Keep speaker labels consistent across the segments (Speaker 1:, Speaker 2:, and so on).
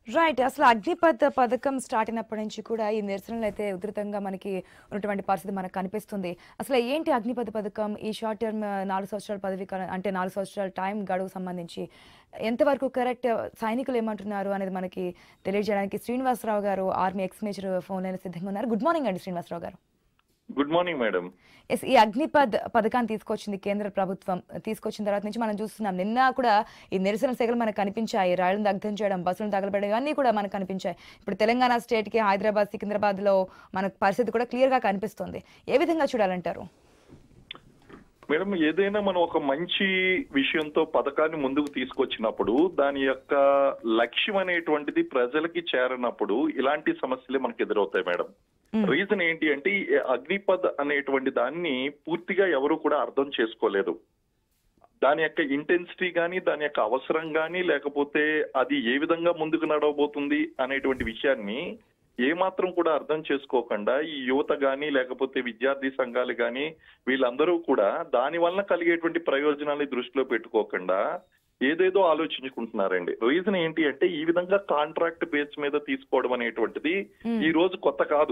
Speaker 1: Right అసలు అగ్నిపథ్ పథకం start అయినప్పటి నుంచి కూడా ఈ నిరసనలు అయితే ఉధృతంగా మనకి ఉన్నటువంటి పరిస్థితి మనకు కనిపిస్తుంది అసలు ఏంటి అగ్నిపథ్ పథకం ఈ షార్ట్ టర్మ్ నాలుగు సంవత్సరాల పదవి కాలం అంటే నాలుగు సంవత్సరాల టైం గడువు సంబంధించి ఎంతవరకు కరెక్ట్ సైనికులు ఏమంటున్నారు అనేది మనకి తెలియజేయడానికి శ్రీనివాసరావు గారు army ex major phone line సిద్ధంగా ఉన్నారు గుడ్ మార్నింగ్ అండి శ్రీనివాసరావు గారు
Speaker 2: గుడ్ మార్నింగ్ మేడం
Speaker 1: ఎస్ ఈ అగ్నిపథ్ పథకాన్ని తీసుకొచ్చింది కేంద్ర ప్రభుత్వం తీసుకొచ్చిన తర్వాత నుంచి మనం చూస్తున్నాం నిన్న కూడా ఈ నిరసన సెగలు మనకు కనిపించాయి రైళ్లను దగ్ధం చేయడం బస్సులను తగలబెట్టడం ఇవన్నీ కూడా మనకు కనిపించాయి ఇప్పుడు తెలంగాణ స్టేట్కి హైదరాబాద్ సికింద్రాబాద్ లో మనకు పరిస్థితి కూడా క్లియర్ గా కనిపిస్తుంది ఏ విధంగా చూడాలంటారు
Speaker 2: మేడం ఏదైనా మనం ఒక మంచి విషయంతో పథకాన్ని ముందుకు తీసుకొచ్చినప్పుడు దాని యొక్క లక్ష్యం అనేటువంటిది ప్రజలకి చేరనప్పుడు ఇలాంటి సమస్యలే మనకు ఎదురవుతాయి మేడం రీజన్ ఏంటి అంటే ఈ అగ్నిపథ్ అనేటువంటి దాన్ని పూర్తిగా ఎవరు కూడా అర్థం చేసుకోలేదు దాని యొక్క ఇంటెన్సిటీ కానీ దాని యొక్క అవసరం కానీ లేకపోతే అది ఏ విధంగా ముందుకు నడవబోతుంది అనేటువంటి విషయాన్ని ఏమాత్రం కూడా అర్థం చేసుకోకుండా ఈ యువత గాని లేకపోతే విద్యార్థి సంఘాలు గాని వీళ్ళందరూ కూడా దాని వలన కలిగేటువంటి ప్రయోజనాన్ని దృష్టిలో పెట్టుకోకుండా ఏదేదో ఆలోచించుకుంటున్నారండి రీజన్ ఏంటి అంటే ఈ విధంగా కాంట్రాక్ట్ బేస్ మీద తీసుకోవడం అనేటువంటిది ఈ రోజు కొత్త కాదు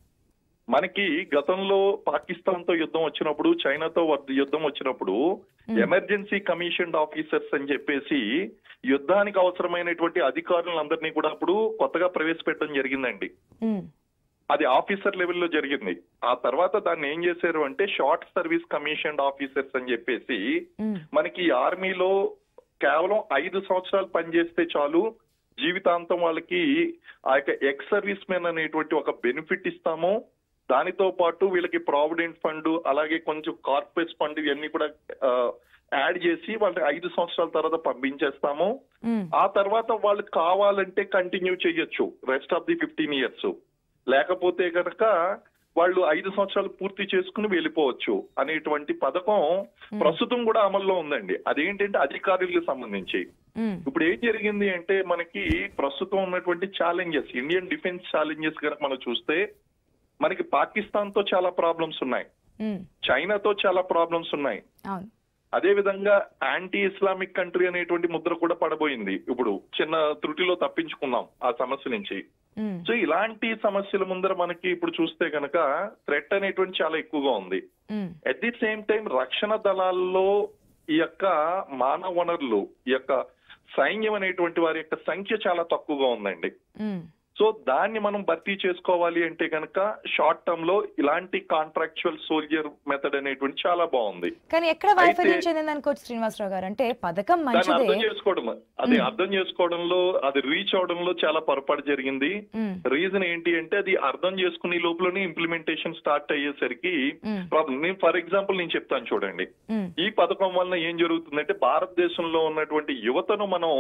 Speaker 2: మనకి గతంలో పాకిస్తాన్ తో యుద్ధం వచ్చినప్పుడు చైనాతో వ- యుద్ధం వచ్చినప్పుడు ఎమర్జెన్సీ కమిషన్ ఆఫీసర్స్ అని చెప్పేసి యుద్ధానికి అవసరమైనటువంటి అధికారులందరినీ కూడా అప్పుడు కొత్తగా ప్రవేశపెట్టడం జరిగిందండి
Speaker 1: ఉమ్,
Speaker 2: అది ఆఫీసర్ లెవెల్లో జరిగింది ఆ తర్వాత దాన్ని ఏం చేశారు అంటే షార్ట్ సర్వీస్ కమిషన్ ఆఫీసర్స్ అని చెప్పేసి
Speaker 1: ఉమ్,
Speaker 2: మనకి ఆర్మీలో కేవలం ఐదు సంవత్సరాలు పనిచేస్తే చాలు జీవితాంతం వాళ్ళకి ఆ యొక్క ఎక్స్ సర్వీస్ మెన్ అనేటువంటి ఒక బెనిఫిట్ ఇస్తాము దానితో పాటు వీళ్ళకి ప్రావిడెంట్ ఫండ్ అలాగే కొంచెం కార్పొరేట్ ఫండ్ ఇవన్నీ కూడా యాడ్ చేసి వాళ్ళకి ఐదు సంవత్సరాల తర్వాత పంపించేస్తాము
Speaker 1: ఉమ్,
Speaker 2: ఆ తర్వాత వాళ్ళు కావాలంటే కంటిన్యూ చేయొచ్చు rest of the fifteen years లేకపోతే గనక వాళ్ళు ఐదు సంవత్సరాలు పూర్తి చేసుకుని వెళ్ళిపోవచ్చు అనేటువంటి పథకం ప్రస్తుతం కూడా అమల్లో ఉందండి అదేంటంటే అధికారులకు సంబంధించి
Speaker 1: ఉమ్,
Speaker 2: ఇప్పుడు ఏం జరిగింది అంటే మనకి ప్రస్తుతం ఉన్నటువంటి ఛాలెంజెస్ ఇండియన్ డిఫెన్స్ ఛాలెంజెస్ కనుక మనం చూస్తే మనకి పాకిస్తాన్ తో చాలా ప్రాబ్లమ్స్ ఉన్నాయి
Speaker 1: ఉమ్,
Speaker 2: చైనాతో చాలా ప్రాబ్లమ్స్ ఉన్నాయి
Speaker 1: అవును
Speaker 2: అదే విధంగా యాంటీ ఇస్లామిక్ కంట్రీ అనేటువంటి ముద్ర కూడా పడబోయింది ఇప్పుడు చిన్న త్రుటిలో తప్పించుకున్నాం ఆ సమస్య నుంచి
Speaker 1: ఉమ్,
Speaker 2: సో ఇలాంటి సమస్యల ముందర మనకి ఇప్పుడు చూస్తే గనక థ్రెట్ అనేటువంటి చాలా ఎక్కువగా ఉంది
Speaker 1: um,
Speaker 2: at the same time రక్షణ దళాల్లో ఈ యొక్క మానవ వనరులు ఈ యొక్క సైన్యం అనేటువంటి వారి యొక్క సంఖ్య చాలా తక్కువగా ఉందండి
Speaker 1: ఉమ్.
Speaker 2: సో దాన్ని మనం భర్తీ చేసుకోవాలి అంటే గనక షార్ట్ టర్మ్ లో ఇలాంటి కాంట్రాక్చువల్ సోల్జర్ మెథడ్ అనేటువంటి చాలా బాగుంది
Speaker 1: కానీ ఎక్కడ వైఫల్యం
Speaker 2: అయితే-
Speaker 1: చెందింది అనుకోవచ్చు శ్రీనివాసరావు గారు అంటే పథకం
Speaker 2: దాన్ని
Speaker 1: మంచిదే
Speaker 2: అర్థం చేసుకోవడం అది అర్థం చేసుకోవడంలో అది రీచ్ అవడంలో చాలా పొరపాటు జరిగింది
Speaker 1: ఉమ్,
Speaker 2: రీజన్ ఏంటి అంటే అది అర్థం చేసుకునే లోపలనే ఇంప్లిమెంటేషన్ స్టార్ట్ అయ్యేసరికి
Speaker 1: ఉమ్,
Speaker 2: ప్రాబ్లం నేను ఫర్ ఎగ్జాంపుల్ నేను చెప్తాను చూడండి
Speaker 1: ఉమ్,
Speaker 2: ఈ పథకం వలన ఏం జరుగుతుందంటే భారతదేశంలో ఉన్నటువంటి యువతను మనం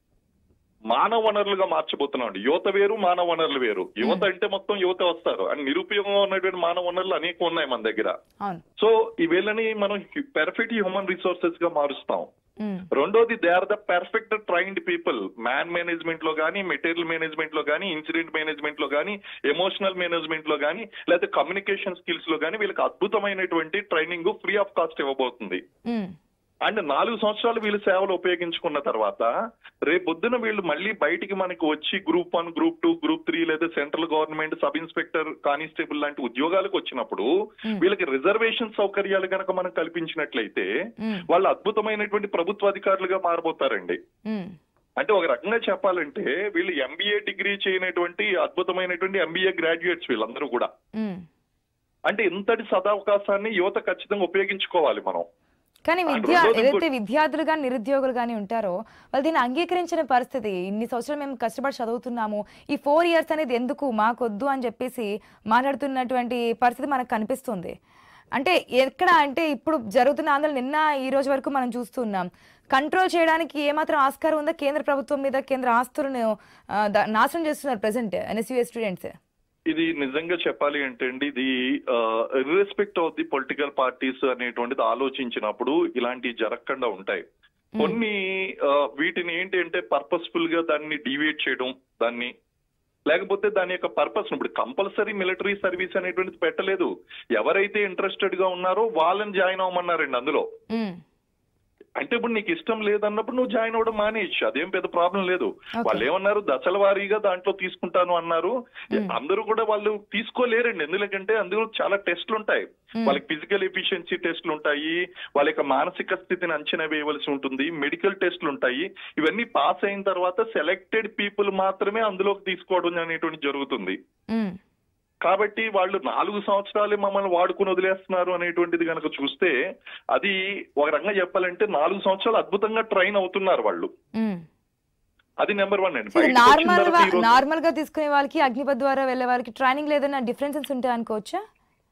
Speaker 2: మానవ వనరులుగా మార్చబోతున్నాం అండి యువత వేరు మానవ వనరులు వేరు యువత అంటే మొత్తం యువత వస్తారు అని నిరుపయోగంగా ఉన్నటువంటి మానవ వనరులు అనేక ఉన్నాయి మన దగ్గర
Speaker 1: అవును
Speaker 2: సో ఈ వీళ్ళని మనం పెర్ఫెక్ట్ హ్యూమన్ రిసోర్సెస్ గా మారుస్తాం
Speaker 1: ఉమ్,
Speaker 2: రెండోది they are the perfect trained people man management లో కానీ మెటీరియల్ మేనేజ్మెంట్ లో కానీ ఇన్సిడెంట్ మేనేజ్మెంట్ లో కానీ ఎమోషనల్ మేనేజ్మెంట్ లో కానీ లేకపోతే కమ్యూనికేషన్ స్కిల్స్ లో కానీ వీళ్ళకి అద్భుతమైనటువంటి ట్రైనింగ్ ఫ్రీ ఆఫ్ కాస్ట్ ఇవ్వబోతుంది
Speaker 1: ఉమ్,
Speaker 2: అండ్ నాలుగు సంవత్సరాలు వీళ్ళు సేవలు ఉపయోగించుకున్న తర్వాత రేపొద్దున వీళ్ళు మళ్ళీ బయటికి మనకి వచ్చి group one group two group three లేదా central government sub inspector constable లాంటి ఉద్యోగాలకు వచ్చినప్పుడు వీళ్ళకి రిజర్వేషన్ సౌకర్యాలు గనక మనం కల్పించినట్లయితే
Speaker 1: ఉమ్,
Speaker 2: వాళ్ళు అద్భుతమైనటువంటి ప్రభుత్వ అధికారులుగా మారబోతారండి
Speaker 1: ఉమ్,
Speaker 2: అంటే ఒక రకంగా చెప్పాలంటే వీళ్ళు ఎంబీఏ డిగ్రీ చేయనటువంటి అద్భుతమైనటువంటి ఎంబీఏ గ్రాడ్యుయేట్స్ వీళ్ళందరూ కూడా
Speaker 1: ఉమ్.
Speaker 2: అంటే ఇంతటి సదవకాశాన్ని యువత ఖచ్చితంగా ఉపయోగించుకోవాలి మనం
Speaker 1: కానీ
Speaker 2: ఆ
Speaker 1: విద్యా
Speaker 2: రెండోది
Speaker 1: ఏదైతే
Speaker 2: ఇంకోటి-
Speaker 1: విద్యార్థులు కానీ నిరుద్యోగులు కానీ ఉంటారో వాళ్ళు దీన్ని అంగీకరించిన పరిస్థితి ఇన్ని సంవత్సరాలు మేము కష్టపడి చదువుతున్నాము ఈ ఫోర్ ఇయర్స్ అనేది ఎందుకు మాకొద్దు అని చెప్పేసి మాట్లాడుతున్నటువంటి పరిస్థితి మనకు కనిపిస్తుంది అంటే ఎక్కడ అంటే ఇప్పుడు జరుగుతున్న ఆందోళన నిన్న ఈ రోజు వరకు మనం చూస్తున్నాం కంట్రోల్ చేయడానికి ఏమాత్రం ఆస్కారం ఉందా కేంద్ర ప్రభుత్వం మీద కేంద్ర ఆస్తులను ఆ, ద- నాశనం చేస్తున్నారు ప్రజెంట్ ఎన్ఎస్యుఏ స్టూడెంట్స్
Speaker 2: ఇది నిజంగా చెప్పాలి అంటే అండి ఇది irrespective of the political parties అనేటువంటిది ఆలోచించినప్పుడు ఇలాంటివి జరగకుండా ఉంటాయి కొన్ని ఆ, వీటిని ఏంటి అంటే పర్పస్ఫుల్ గా దాన్ని డివియేట్ చేయడం దాన్ని లేకపోతే దాని యొక్క పర్పస్ ఇప్పుడు కంపల్సరీ మిలిటరీ సర్వీస్ అనేటువంటిది పెట్టలేదు ఎవరైతే ఇంట్రెస్టెడ్ గా ఉన్నారో వాళ్ళని జాయిన్ అవ్వమన్నారండి అందులో
Speaker 1: ఉమ్,
Speaker 2: అంటే ఇప్పుడు నీకు ఇష్టం లేదన్నప్పుడు నువ్వు జాయిన్ అవ్వడం మానేయచ్చు అదేం పెద్ద ప్రాబ్లం లేదు
Speaker 1: Okay.
Speaker 2: వాళ్ళు ఏమన్నారు దశల వారీగా దాంట్లో తీసుకుంటాను అన్నారు అందరూ కూడా వాళ్ళు తీసుకోలేరండి ఎందుకంటే అందులో చాలా టెస్ట్లు ఉంటాయి
Speaker 1: Hmm.
Speaker 2: వాళ్ళకి ఫిజికల్ ఎఫిషియన్సీ టెస్ట్లు ఉంటాయి వాళ్ళ యొక్క మానసిక స్థితిని అంచనా వేయవలసి ఉంటుంది మెడికల్ టెస్ట్లు ఉంటాయి ఇవన్నీ పాస్ అయిన తర్వాత సెలెక్టెడ్ పీపుల్ మాత్రమే అందులోకి తీసుకోవడం అనేటువంటి జరుగుతుంది
Speaker 1: ఉమ్,
Speaker 2: కాబట్టి వాళ్ళు నాలుగు సంవత్సరాలే మమ్మల్ని వాడుకుని వదిలేస్తున్నారు అనేటువంటిది కనుక చూస్తే అది ఒక రకంగా చెప్పాలంటే నాలుగు సంవత్సరాలు అద్భుతంగా ట్రైన్ అవుతున్నారు వాళ్ళు
Speaker 1: ఉమ్.
Speaker 2: అది నెంబర్ వన్ అండి
Speaker 1: సో ఇది
Speaker 2: బయటకు వచ్చిన
Speaker 1: నార్మల్
Speaker 2: తర్వాత ఈ రోజు-
Speaker 1: నార్మల్ గా తీసుకునే వాళ్ళకి అగ్నిపథ్ ద్వారా వెళ్ళే వాళ్ళకి ట్రైనింగ్ లేదన్న డిఫరెన్సెస్ ఉంటాయి అనుకోవచ్చా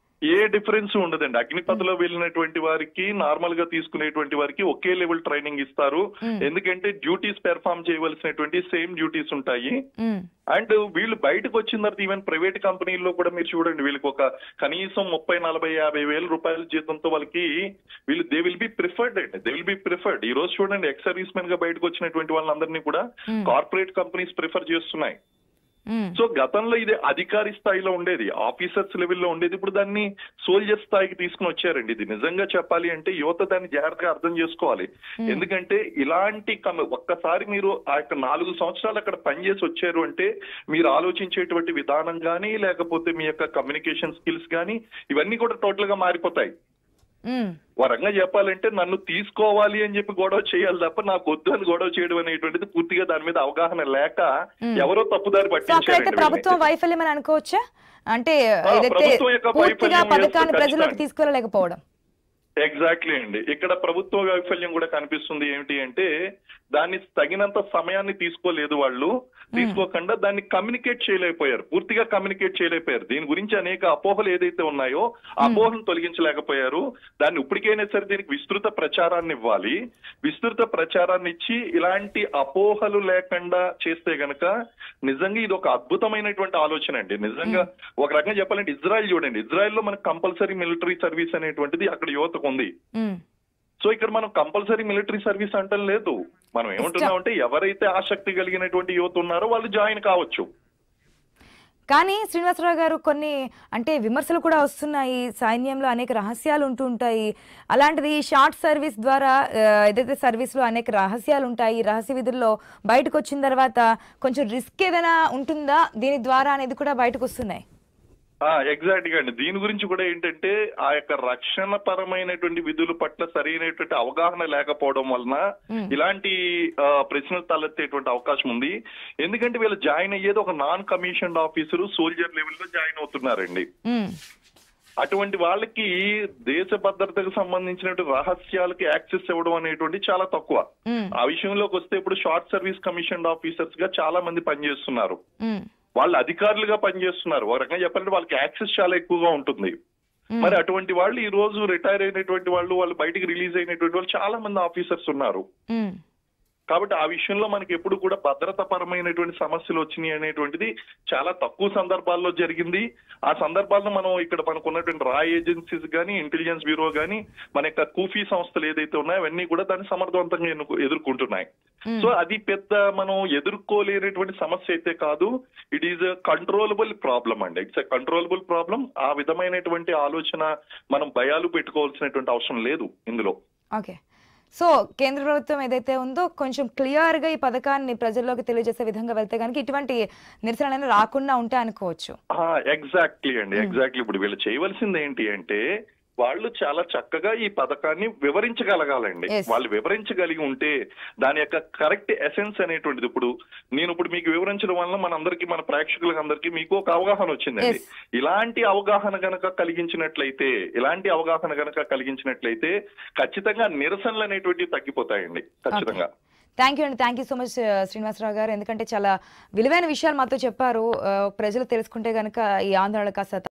Speaker 2: ఏ డిఫరెన్స్ ఉండదండి అగ్నిపథలో వెళ్ళినటువంటి వారికి నార్మల్ గా తీసుకునేటువంటి వారికి ఒకే లెవెల్ ట్రైనింగ్ ఇస్తారు
Speaker 1: Hmm.
Speaker 2: ఎందుకంటే డ్యూటీస్ పెర్ఫామ్ చేయవలసినటువంటి సేమ్ డ్యూటీస్ ఉంటాయి
Speaker 1: ఉమ్,
Speaker 2: అండ్ వీళ్ళు బయటకు వచ్చిన తర్వాత ఈవెన్ ప్రైవేట్ కంపెనీల్లో కూడా మీరు చూడండి వీళ్ళకి ఒక కనీసం ముప్పై నలభై యాభై వేల రూపాయల జీతంతో వాళ్ళకి వీళ్ళు దే విల్ బి ప్రిఫర్డ్ అండి దే విల్ బి ప్రిఫర్డ్ ఈ రోజు చూడండి ఎక్స్ సర్వీస్ మెన్ గా బయటకు వచ్చినటువంటి వాళ్ళందరినీ కూడా
Speaker 1: Hmm.
Speaker 2: కార్పొరేట్ కంపెనీస్ ప్రిఫర్ చేస్తున్నాయి
Speaker 1: ఉమ్,
Speaker 2: సో గతంలో ఇది అధికారి స్థాయిలో ఉండేది ఆఫీసర్స్ లెవెల్లో ఉండేది ఇప్పుడు దాన్ని సోల్జర్ స్థాయికి తీసుకుని వచ్చారండి ఇది నిజంగా చెప్పాలి అంటే యువత దాన్ని జాగ్రత్తగా అర్థం చేసుకోవాలి ఎందుకంటే ఇలాంటి కమ- ఒక్కసారి మీరు ఆ యొక్క నాలుగు సంవత్సరాలు అక్కడ పనిచేసి వచ్చారు అంటే మీరు ఆలోచించేటువంటి విధానం కానీ లేకపోతే మీ యొక్క కమ్యూనికేషన్ స్కిల్స్ కానీ ఇవన్నీ కూడా టోటల్ గా మారిపోతాయి
Speaker 1: ఉమ్.
Speaker 2: వరంగా చెప్పాలంటే నన్ను తీసుకోవాలి అని చెప్పి గొడవ చేయాలి తప్ప నాకు వద్దు అని గొడవ చేయడం అనేటువంటిది పూర్తిగా దాని మీద అవగాహన లేక ఎవరో తప్పుదారి
Speaker 1: సో అక్కడైతే
Speaker 2: పట్టించారండి
Speaker 1: ప్రభుత్వం
Speaker 2: వీళ్ళని.
Speaker 1: వైఫల్యం అని అనుకోవచ్చా అంటే
Speaker 2: ఆ,
Speaker 1: ఏదైతే
Speaker 2: ప్రభుత్వం యొక్క
Speaker 1: పూర్తిగా
Speaker 2: వైఫల్యం
Speaker 1: పథకాన్ని
Speaker 2: yes,
Speaker 1: ప్రజల్లోకి
Speaker 2: ఖచ్చితంగా.
Speaker 1: తీసుకెళ్ళలేకపోవడం
Speaker 2: ఎగ్జాక్ట్లీ అండి ఇక్కడ ప్రభుత్వ వైఫల్యం కూడా కనిపిస్తుంది ఏమిటి అంటే దాన్ని తగినంత సమయాన్ని తీసుకోలేదు వాళ్ళు తీసుకోకుండా దాన్ని కమ్యూనికేట్ చేయలేకపోయారు పూర్తిగా కమ్యూనికేట్ చేయలేకపోయారు దీని గురించి అనేక అపోహలు ఏదైతే ఉన్నాయో ఆ అపోహలను తొలగించలేకపోయారు దాన్ని ఇప్పటికైనా సరే దీనికి విస్తృత ప్రచారాన్ని ఇవ్వాలి విస్తృత ప్రచారాన్ని ఇచ్చి ఇలాంటి అపోహలు లేకుండా చేస్తే గనక నిజంగా ఇది ఒక అద్భుతమైనటువంటి ఆలోచన అండి నిజంగా ఒక రకంగా చెప్పాలంటే ఇజ్రాయెల్ చూడండి ఇజ్రాయెల్ లో మనకు కంపల్సరీ మిలిటరీ సర్వీస్ అనేటువంటిది అక్కడ యువతకు ఉంది
Speaker 1: ఉమ్,
Speaker 2: సో ఇక్కడ మనం కంపల్సరీ మిలిటరీ సర్వీస్ అంటం లేదు మనం ఏమంటున్నాం అంటే ఎవరైతే ఆసక్తి కలిగినటువంటి యువత ఉన్నారో వాళ్ళు జాయిన్ కావచ్చు
Speaker 1: కానీ శ్రీనివాసరావు గారు కొన్ని అంటే విమర్శలు కూడా వస్తున్నాయి సైన్యంలో అనేక రహస్యాలు ఉంటూ ఉంటాయి అలాంటిది షార్ట్ సర్వీస్ ద్వారా ఆ, ఏదైతే సర్వీస్లో అనేక రహస్యాలు ఉంటాయి రహస్య విధుల్లో బయటకు వచ్చిన తర్వాత కొంచెం రిస్క్ ఏదైనా ఉంటుందా దీని ద్వారా అనేది కూడా బయటకు వస్తున్నాయి
Speaker 2: ఎగ్జాక్ట్ గా అండి దీని గురించి కూడా ఏంటంటే ఆ యొక్క రక్షణ పరమైనటువంటి విధుల పట్ల సరైనటువంటి అవగాహన లేకపోవడం వలన ఇలాంటి ఆ, ప్రశ్నలు తలెత్తేటువంటి అవకాశం ఉంది ఎందుకంటే వీళ్ళు జాయిన్ అయ్యేది ఒక నాన్ కమిషన్డ్ ఆఫీసరు సోల్జర్ లెవెల్లో జాయిన్ అవుతున్నారండి
Speaker 1: ఉమ్,
Speaker 2: అటువంటి వాళ్ళకి దేశ భద్రతకు సంబంధించినటువంటి రహస్యాలకి యాక్సెస్ ఇవ్వడం అనేటువంటి చాలా తక్కువ
Speaker 1: ఉమ్,
Speaker 2: ఆ విషయంలోకి వస్తే ఇప్పుడు షార్ట్ సర్వీస్ కమిషన్ ఆఫీసర్స్ గా చాలా మంది పనిచేస్తున్నారు
Speaker 1: ఉమ్,
Speaker 2: వాళ్ళు అధికారులుగా పనిచేస్తున్నారు ఒక రకంగా చెప్పాలంటే వాళ్ళకి యాక్సెస్ చాలా ఎక్కువగా ఉంటుంది మరి అటువంటి వాళ్ళు ఈ రోజు రిటైర్ అయినటువంటి వాళ్ళు వాళ్ళు బయటికి రిలీజ్ అయినటువంటి వాళ్ళు చాలా మంది ఆఫీసర్స్ ఉన్నారు
Speaker 1: ఉమ్,
Speaker 2: కాబట్టి ఆ విషయంలో మనకి ఎప్పుడు కూడా భద్రత పరమైనటువంటి సమస్యలు వచ్చినాయి అనేటువంటిది చాలా తక్కువ సందర్భాల్లో జరిగింది ఆ సందర్భాల్లో మనం ఇక్కడ మనకు ఉన్నటువంటి రా ఏజెన్సీస్ కానీ ఇంటెలిజెన్స్ బ్యూరో కానీ మన యొక్క కూఫీ సంస్థలు ఏదైతే ఉన్నాయో అవన్నీ కూడా దాన్ని సమర్థవంతంగా ఎన్నుకు- ఎదుర్కొంటున్నాయి సో అది పెద్ద మనం ఎదుర్కోలేనటువంటి సమస్య అయితే కాదు ఇట్ ఈజ్ కంట్రోలబుల్ ప్రాబ్లం అండి ఇట్స్ ఎ కంట్రోలబుల్ ప్రాబ్లం ఆ విధమైనటువంటి ఆలోచన మనం భయాలు పెట్టుకోవాల్సినటువంటి అవసరం లేదు ఇందులో
Speaker 1: ఓకే సో కేంద్ర ప్రభుత్వం ఏదైతే ఉందో కొంచెం క్లియర్గా ఈ పథకాన్ని ప్రజల్లోకి తెలియజేసే విధంగా వెళ్తే కనుక ఇటువంటి నిరసనలు రాకుండా ఉంటాయి అనుకోవచ్చు
Speaker 2: ఎగ్జాక్ట్లీ అండి ఎగ్జాక్ట్లీ ఇప్పుడు వీళ్ళు చేయవలసింది ఏంటి అంటే వాళ్ళు చాలా చక్కగా ఈ పథకాన్ని వివరించగలగాలండి
Speaker 1: Yes.
Speaker 2: వాళ్ళు వివరించగలిగి ఉంటే దాని యొక్క కరెక్ట్ ఎసెన్స్ అనేటువంటిది ఇప్పుడు నేను ఇప్పుడు మీకు వివరించడం వల్ల మనందరికీ మన ప్రేక్షకులకు అందరికీ మీకు ఒక అవగాహన వచ్చిందండి
Speaker 1: Yes.
Speaker 2: ఇలాంటి అవగాహన గనక కలిగించినట్లయితే ఇలాంటి అవగాహన గనక కలిగించినట్లయితే ఖచ్చితంగా నిరసనలు అనేటువంటివి తగ్గిపోతాయండి ఖచ్చితంగా
Speaker 1: థ్యాంక్ యూ అండి thank you so much Srinivasarao గారు ఎందుకంటే చాలా విలువైన విషయాలు మాతో చెప్పారు ఆ, ప్రజలు తెలుసుకుంటే కనుక ఈ ఆందోళన కాస్త